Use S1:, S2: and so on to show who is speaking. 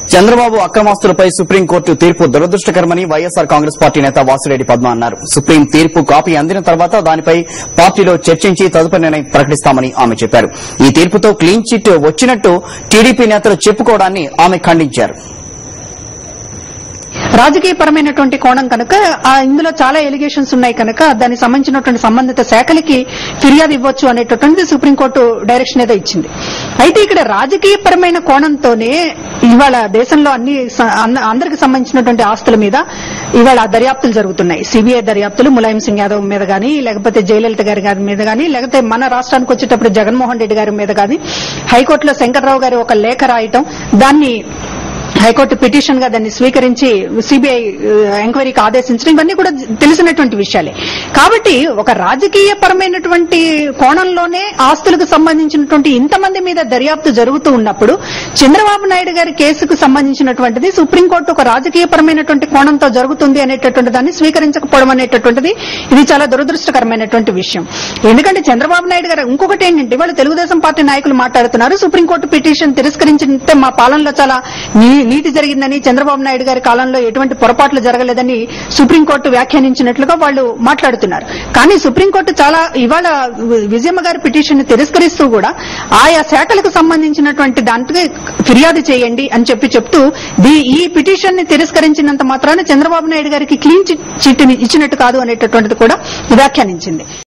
S1: Chandrababu అక్రమాస్తులపై supreme court తీర్పు దురదృష్టకరమని YSR Congress party నేత వాసిరెడ్డి పద్మ అన్నారు సుప్రీం తీర్పు కాపీ అందిన తర్వాత దానిపై పార్టీలో చర్చించి తదుపరి నిర్ణయం ప్రకటిస్తామని ఆమె చెప్పారు ఈ తీర్పుతో క్లీన్ చిట్ వచ్చినట్టు టీడీపీ నేతలు చెప్పుకోవడాన్ని ఆమె ఖండించారు
S2: రాజకీయపరమైనటువంటి కోణం కనుక ఆ ఇందులో చాలా ఎలిగేషన్స్ ఉన్నాయి కనుక దానికి సంబంధించినటువంటి సంబంధిత శాఖలకి ఫిర్యాదు ఇవ్వచ్చు అనేటటువంటిది సుప్రీంకోర్టు డైరెక్షన్ ఏదో ఇచ్చింది అయితే ఇక్కడ రాజకీయపరమైన కోణంతోనే ఇవాళ దేశంలో అన్ని స- అన్న- అందరికి సంబంధించినటువంటి ఆస్తుల మీద ఇవాళ దర్యాప్తులు జరుగుతున్నాయి సిబిఐ దర్యాప్తులు ములాయం సింగ్ యాదవ్ మీద గానీ లేకపోతే జయలలిత గారి గారి మీద గానీ లేకపోతే మన రాష్ట్రానికి వచ్చేటప్పుడు జగన్మోహన్ రెడ్డి గారి మీద గానీ హైకోర్టులో శంకర్రావు గారి ఒక లేఖ రాయటం దాన్ని హైకోర్టు పిటిషన్ గా దాన్ని స్వీకరించి సిబిఐ ఎంక్వైరీకి ఆదేశించడం ఇవన్నీ కూడా తెలిసినటువంటి విషయాలే కాబట్టి ఒక రాజకీయ పరమైనటువంటి కోణంలోనే ఆస్తులకు సంబంధించినటువంటి ఇంతమంది మీద దర్యాప్తు జరుగుతూ ఉన్నప్పుడు చంద్రబాబు నాయుడు గారి కేసుకు సంబంధించినటువంటిది సుప్రీంకోర్టు ఒక రాజకీయ పరమైనటువంటి కోణంతో జరుగుతుంది అనేటటువంటి దాన్ని స్వీకరించకపోవడం అనేటటువంటిది ఇది చాలా దురదృష్టకరమైనటువంటి విషయం ఎందుకంటే చంద్రబాబు నాయుడు గారు ఇంకొకటి ఏంటంటే వాళ్ళు తెలుగుదేశం పార్టీ నాయకులు మాట్లాడుతున్నారు సుప్రీంకోర్టు పిటిషన్ తిరస్కరించితే మా పాలనలో చాలా నీ- నీతి జరిగిందని చంద్రబాబు నాయుడు గారి కాలంలో ఎటువంటి పొరపాట్లు జరగలేదని సుప్రీంకోర్టు వ్యాఖ్యానించినట్లుగా వాళ్ళు మాట్లాడుతున్నారు కానీ సుప్రీంకోర్టు చాలా ఇవాళ విజయమ్మ గారి పిటిషన్ ని తిరస్కరిస్తూ కూడా ఆయా శాఖలకు సంబంధించినటువంటి దాంట్లో ఫిర్యాదు చేయండి అని చెప్పి చెప్తూ దీ- ఈ పిటిషన్ ని తిరస్కరించినంత మాత్రాన చంద్రబాబు నాయుడు గారికి క్లీన్ చిట్ చిట్ ని ఇచ్చినట్టు కాదు అనేటటువంటిది కూడా వ్యాఖ్యానించింది